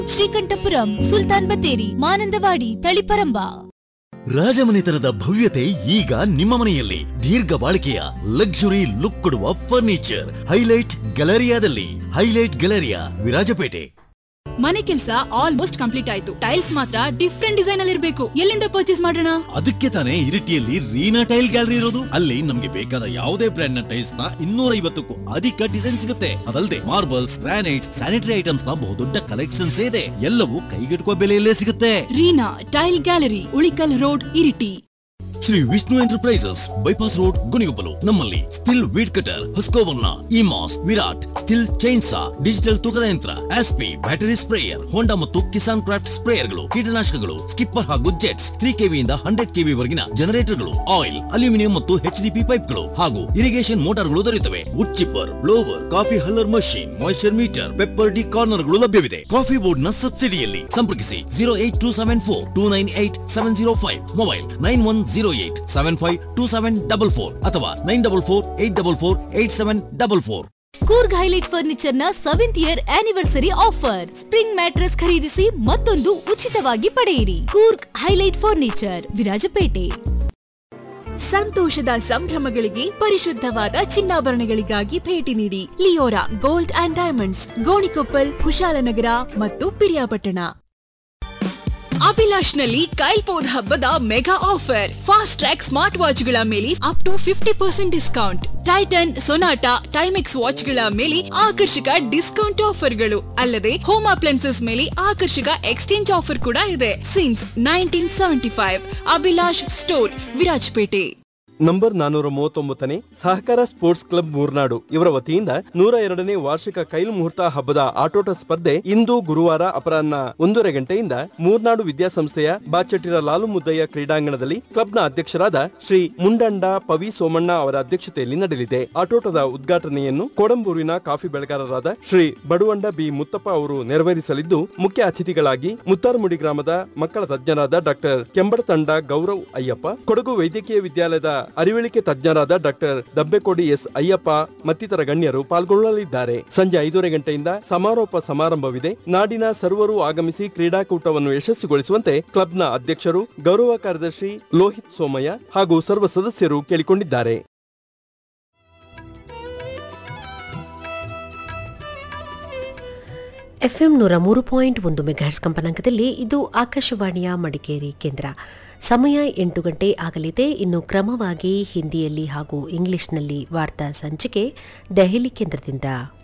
ಶ್ರೀಕಂಠಪುರಂ ಸುಲ್ತಾನ್ ಬತ್ತೇರಿ ಮಾನಂದವಾಡಿ ತಳಿಪರಂಬ ರಾಜಮನೆತನದ ಭವ್ಯತೆ ಈಗ ನಿಮ್ಮ ಮನೆಯಲ್ಲಿ ದೀರ್ಘ ಬಾಳಿಕೆಯ ಲಕ್ಸುರಿ ಲುಕ್ ಕೊಡುವ ಫರ್ನಿಚರ್ ಹೈಲೈಟ್ ಗ್ಯಾಲರಿಯಾದಲ್ಲಿ ಹೈಲೈಟ್ ಗ್ಯಾಲರಿಯಾ ವಿರಾಜಪೇಟೆ ಮನೆ ಕೆಲಸ ಆಲ್ಮೋಸ್ಟ್ ಕಂಪ್ಲೀಟ್ ಆಯ್ತು ಟೈಲ್ಸ್ ಮಾತ್ರ ಡಿಫ್ರೆಂಟ್ ಡಿಸೈನ್ ಅಲ್ಲಿ ಇರಬೇಕು ಎಲ್ಲಿಂದ ಪರ್ಚೇಸ್ ಮಾಡೋಣ ಅದಕ್ಕೆ ತಾನೇ ಇರಿಟಿಯಲ್ಲಿ ರೀನಾ ಟೈಲ್ ಗ್ಯಾಲರಿ ಇರೋದು ಅಲ್ಲಿ ನಮ್ಗೆ ಬೇಕಾದ ಯಾವುದೇ ಬ್ರ್ಯಾಂಡ್ ನ ಟೈಲ್ಸ್ ನ ಇನ್ನೂರ ಐವತ್ತಕ್ಕೂ ಅಧಿಕ ಡಿಸೈನ್ ಸಿಗುತ್ತೆ ಅದಲ್ಲದೆ ಮಾರ್ಬಲ್ಸ್ ಗ್ರಾನೈಟ್ಸ್ ಸ್ಯಾನಿಟರಿ ಐಟಮ್ಸ್ ನ ಬಹುದೊಡ್ಡ ಕಲೆಕ್ಷನ್ಸ್ ಇದೆ ಎಲ್ಲವೂ ಕೈಗೆಟುಕುವ ಬೆಲೆಯಲ್ಲೇ ಸಿಗುತ್ತೆ Reena tile gallery Ulikal road Iritty Shri Vishnu enterprises bypass road Gonikoppal ನಮ್ಮಲ್ಲಿ ಸ್ಟಿಲ್ ವೀಡ್ ಕಟರ್ ಹಸ್ಕೋವರ್ನ ಇಮಾಸ್ ವಿರಾಟ್ ಸ್ಟಿಲ್ ಚೈನ್ಸಾ ಡಿಜಿಟಲ್ ತೂಕದ ಯಂತ್ರ ಆಸ್ಪಿ ಬ್ಯಾಟರಿ ಸ್ಪ್ರೇಯರ್ ಹೋಂಡಾ ಮತ್ತು ಕಿಸಾನ್ ಕ್ರಾಫ್ಟ್ ಸ್ಪ್ರೇಯರ್ಗಳು ಕೀಟನಾಶಕಗಳು ಸ್ಕಿಪ್ಪರ್ ಹಾಗೂ ಜೆಟ್ಸ್ ತ್ರೀ ಕೆವಿಯಿಂದ ಹಂಡ್ರೆಡ್ ಕೆವಿ ವರೆಗಿನ ಜನರೇಟರ್ಗಳು ಆಯಿಲ್ ಅಲ್ಯೂಮಿನಿಯಂ ಮತ್ತು ಎಚ್ ಡಿ ಪಿ ಪೈಪ್ಗಳು ಹಾಗೂ ಇರಿಗೇಷನ್ ಮೋಟಾರ್ಗಳು ದೊರೆಯುತ್ತವೆ wood chipper blower coffee huller machine moisture meter pepper ಡಿ ಕಾರ್ನರ್ಗಳು ಲಭ್ಯವಿದೆ ಕಾಫಿ ಬೋರ್ಡ್ ನ ಸಬ್ಸಿಡಿಯಲ್ಲಿ ಸಂಪರ್ಕಿಸಿ zero eight two seven four two nine eight seven zero five mobile nine one zero eight seven five two seven double four ಅಥವಾ nine double four eight double four eight seven double four Coorg highlight furniture ನ seventh year anniversary offer spring mattress ಖರೀದಿಸಿ ಮತ್ತೊಂದು ಉಚಿತವಾಗಿ ಪಡೆಯಿರಿ Coorg highlight furniture Virajpet ಸಂತೋಷದ ಸಂಭ್ರಮಗಳಿಗೆ ಪರಿಶುದ್ಧವಾದ ಚಿನ್ನಾಭರಣಗಳಿಗಾಗಿ ಭೇಟಿ ನೀಡಿ Leora gold and diamonds Gonikoppal Kushalnagar ಮತ್ತು ಪಿರಿಯಾಪಟ್ಟಣ ಅಭಿಲಾಷ್ ನಲ್ಲಿ ಕೈಲ್ಪೋದ್ ಹಬ್ಬದ mega offer fast track smart ವಾಚ್ಗಳ ಮೇಲೆ up to fifty percent discount Titan Sonata Timex ವಾಚ್ಗಳ ಮೇಲೆ ಆಕರ್ಷಕ ಡಿಸ್ಕೌಂಟ್ ಆಫರ್ಗಳು ಅಲ್ಲದೆ ಹೋಮ್ ಅಪ್ಲೈನ್ಸಸ್ ಮೇಲೆ ಆಕರ್ಷಕ ಎಕ್ಸ್ಚೇಂಜ್ ಆಫರ್ ಕೂಡ ಇದೆ since nineteen seventy five Abhilash store Virajpet number ನಾನೂರ ಮೂವತ್ತೊಂಬತ್ತನೇ ಸಹಕಾರ ಸ್ಪೋರ್ಟ್ಸ್ ಕ್ಲಬ್ ಮೂರ್ನಾಡು ಇವರ ವತಿಯಿಂದ ನೂರ ಎರಡನೇ ವಾರ್ಷಿಕ ಕೈಲು ಮುಹೂರ್ತ ಹಬ್ಬದ ಆಟೋಟ ಸ್ಪರ್ಧೆ ಇಂದು ಗುರುವಾರ ಅಪರಾಹ್ನ ಒಂದೂವರೆ ಗಂಟೆಯಿಂದ ಮೂರ್ನಾಡು ವಿದ್ಯಾಸಂಸ್ಥೆಯ ಬಾಚಟಿರ ಲಾಲು ಮುದ್ದಯ್ಯ ಕ್ರೀಡಾಂಗಣದಲ್ಲಿ ಕ್ಲಬ್ನ ಅಧ್ಯಕ್ಷರಾದ ಶ್ರೀ ಮುಂಡಂಡ ಪವಿ ಸೋಮಣ್ಣ ಅವರ ಅಧ್ಯಕ್ಷತೆಯಲ್ಲಿ ನಡೆಯಲಿದೆ ಆಟೋಟದ ಉದ್ಘಾಟನೆಯನ್ನು ಕೊಡಂಬೂರಿನ ಕಾಫಿ ಬೆಳೆಗಾರರಾದ ಶ್ರೀ ಬಡುವಂಡ ಬಿ ಮುತ್ತಪ್ಪ ಅವರು ನೆರವೇರಿಸಲಿದ್ದು ಮುಖ್ಯ ಅತಿಥಿಗಳಾಗಿ ಮುತ್ತಾರ್ಮುಡಿ ಗ್ರಾಮದ ಮಕ್ಕಳ ತಜ್ಞರಾದ ಡಾಕ್ಟರ್ ಕೆಂಬಡತಂಡ ಗೌರವ್ ಅಯ್ಯಪ್ಪ ಕೊಡಗು ವೈದ್ಯಕೀಯ ವಿದ್ಯಾಲಯದ ಅರಿವಳಿಕೆ ತಜ್ಞರಾದ ಡಾಕ್ಟರ್ ದಬ್ಬೆಕೋಡಿ ಎಸ್ ಅಯ್ಯಪ್ಪ ಮತ್ತಿತರ ಗಣ್ಯರು ಪಾಲ್ಗೊಳ್ಳಲಿದ್ದಾರೆ ಸಂಜೆ ಐದೂವರೆ ಗಂಟೆಯಿಂದ ಸಮಾರೋಪ ಸಮಾರಂಭವಿದೆ ನಾಡಿನ ಸರ್ವರು ಆಗಮಿಸಿ ಕ್ರೀಡಾಕೂಟವನ್ನು ಯಶಸ್ವಿಗೊಳಿಸುವಂತೆ ಕ್ಲಬ್ನ ಅಧ್ಯಕ್ಷರು ಗೌರವ ಕಾರ್ಯದರ್ಶಿ ಲೋಹಿತ್ ಸೋಮಯ್ಯ ಹಾಗೂ ಸರ್ವ ಸದಸ್ಯರು ಕೇಳಿಕೊಂಡಿದ್ದಾರೆ ಎಫ್ಎಂ ನೂರ ಮೂರು ಪಾಯಿಂಟ್ ಒಂದು ಮೆಗಾಹರ್ಸ್ ಕಂಪನಾಂಕದಲ್ಲಿ ಇದು ಆಕಾಶವಾಣಿಯ ಮಡಿಕೇರಿ ಕೇಂದ್ರ ಸಮಯ ಎಂಟು ಗಂಟೆ ಆಗಲಿದೆ ಇನ್ನು ಕ್ರಮವಾಗಿ ಹಿಂದಿಯಲ್ಲಿ ಹಾಗೂ ಇಂಗ್ಲಿಷ್ನಲ್ಲಿ ವಾರ್ತಾ ಸಂಚಿಕೆ ದೆಹಲಿ ಕೇಂದ್ರದಿಂದ